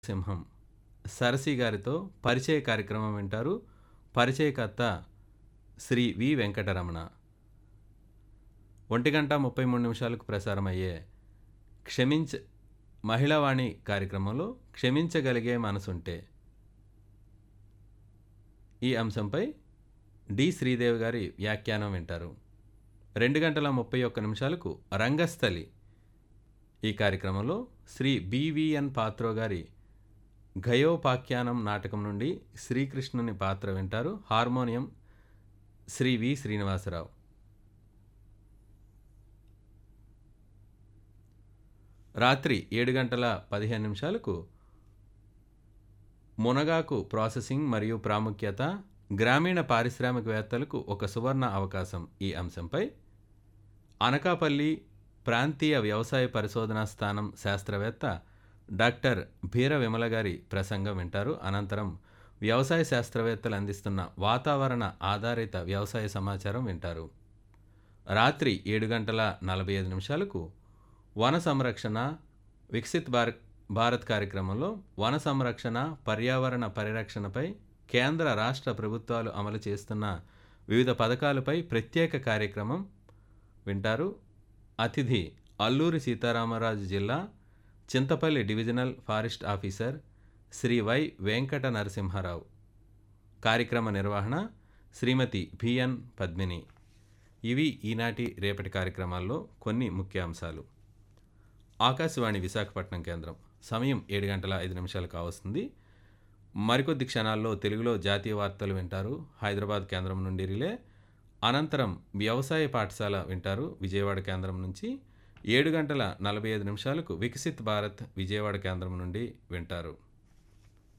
సింహం సరసి గారితో పరిచయ కార్యక్రమం వింటారు పరిచయకర్త శ్రీ వి వెంకటరమణ ఒంటి గంట ముప్పై మూడు నిమిషాలకు ప్రసారమయ్యే క్షమించ మహిళావాణి కార్యక్రమంలో క్షమించగలిగే మనసుంటే ఈ అంశంపై డి శ్రీదేవి గారి వ్యాఖ్యానం వింటారు రెండు గంటల ముప్పై ఒక్క నిమిషాలకు రంగస్థలి ఈ కార్యక్రమంలో శ్రీ బివిఎన్ పాత్రో గారి గయోపాఖ్యానం నాటకం నుండి శ్రీకృష్ణుని పాత్ర వింటారు హార్మోనియం శ్రీ వి శ్రీనివాసరావు రాత్రి ఏడు గంటల పదిహేను నిమిషాలకు మునగాకు ప్రాసెసింగ్ మరియు ప్రాముఖ్యత గ్రామీణ పారిశ్రామికవేత్తలకు ఒక సువర్ణ అవకాశం ఈ అంశంపై అనకాపల్లి ప్రాంతీయ వ్యవసాయ పరిశోధనా స్థానం శాస్త్రవేత్త డాక్టర్ భీర విమల గారి ప్రసంగం వింటారు అనంతరం వ్యవసాయ శాస్త్రవేత్తలు అందిస్తున్న వాతావరణ ఆధారిత వ్యవసాయ సమాచారం వింటారు రాత్రి ఏడు గంటల నలభై ఐదు నిమిషాలకు వన సంరక్షణ వికసిత్ భారత్ భారత్ కార్యక్రమంలో వన సంరక్షణ పర్యావరణ పరిరక్షణపై కేంద్ర రాష్ట్ర ప్రభుత్వాలు అమలు చేస్తున్న వివిధ పథకాలపై ప్రత్యేక కార్యక్రమం వింటారు అతిథి అల్లూరి సీతారామరాజు జిల్లా Chintapalli divisional forest officer Shri Y Venkata Narasimharao కార్యక్రమ నిర్వహణ శ్రీమతి బిఎన్ పద్మిని ఇవి ఈనాటి రేపటి కార్యక్రమాల్లో కొన్ని ముఖ్యాంశాలు ఆకాశవాణి విశాఖపట్నం కేంద్రం సమయం ఏడు గంటల ఐదు నిమిషాలు కావస్తుంది మరికొద్ది క్షణాల్లో తెలుగులో జాతీయ వార్తలు వింటారు హైదరాబాద్ కేంద్రం నుండి రిలే అనంతరం వ్యవసాయ పాఠశాల వింటారు విజయవాడ కేంద్రం నుంచి ఏడు గంటల నలభై ఐదు నిమిషాలకు వికసిత్ భారత్ విజయవాడ కేంద్రం నుండి వింటారు